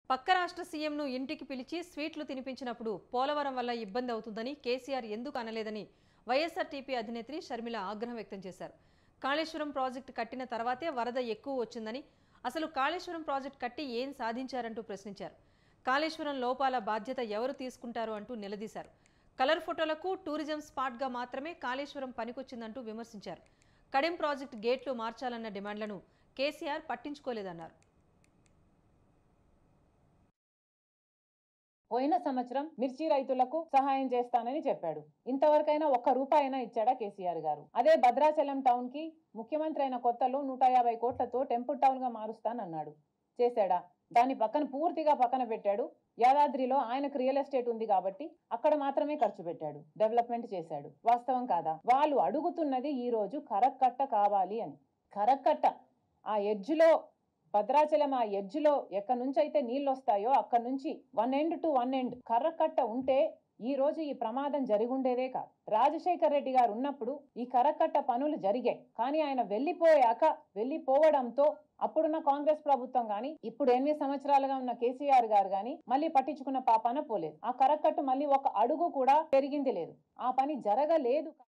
పక్క రాష్ట్ర సీఎంను ఇంటికి పిలిచి స్వీట్లు తినిపించినప్పుడు పోలవరం వల్ల ఇబ్బంది అవుతుందని కేసీఆర్ ఎందుకు అనలేదని వైఎస్ఆర్టీపీ అధినేత్రి షర్మిల ఆగ్రహం వ్యక్తం చేశారు కాళేశ్వరం ప్రాజెక్టు కట్టిన తర్వాతే వరద ఎక్కువ వచ్చిందని అసలు కాళేశ్వరం ప్రాజెక్టు కట్టి ఏం సాధించారంటూ ప్రశ్నించారు కాళేశ్వరం లోపాల బాధ్యత ఎవరు తీసుకుంటారు అంటూ నిలదీశారు కలర్ ఫోటోలకు టూరిజం స్పాట్గా మాత్రమే కాళేశ్వరం పనికొచ్చిందంటూ విమర్శించారు కడెం ప్రాజెక్టు గేట్లు మార్చాలన్న డిమాండ్లను కేసీఆర్ పట్టించుకోలేదన్నారు పోయిన సంవత్సరం మిర్చి రైతులకు సహాయం చేస్తానని చెప్పాడు ఇంతవరకైనా ఒక్క రూపాయైనా ఇచ్చాడా కేసీఆర్ గారు అదే భద్రాచలం టౌన్ కి ముఖ్యమంత్రి అయిన కొత్తలో నూట యాభై కోట్లతో టెంపుల్ టౌన్ గా మారుస్తానన్నాడు చేశాడా దాని పక్కన పూర్తిగా పక్కన పెట్టాడు యాదాద్రిలో ఆయనకు రియల్ ఎస్టేట్ ఉంది కాబట్టి అక్కడ మాత్రమే ఖర్చు పెట్టాడు డెవలప్మెంట్ చేశాడు వాస్తవం కాదా వాళ్ళు అడుగుతున్నది ఈ రోజు కరక్కట్ట కావాలి అని కరక్కట్ట ఆ ఎడ్జ్లో భద్రాచలం ఆ ఎడ్జ్లో ఎక్కడి నుంచి అయితే నీళ్ళు వస్తాయో అక్కడ నుంచి one end to one end కర్రకట్ట ఉంటే ఈ రోజు ఈ ప్రమాదం జరిగుండేదే కాదు రాజశేఖర్ రెడ్డి గారు ఉన్నప్పుడు ఈ కరకట్ట పనులు జరిగాయి కానీ ఆయన వెళ్ళిపోయాక వెళ్ళిపోవడంతో అప్పుడున్న కాంగ్రెస్ ప్రభుత్వం గాని ఇప్పుడు ఎనిమిది సంవత్సరాలుగా ఉన్న కేసీఆర్ గారు గాని మళ్ళీ పట్టించుకున్న పాపాన పోలేదు ఆ కరకట్టు మళ్ళీ ఒక అడుగు కూడా పెరిగింది లేదు ఆ పని జరగలేదు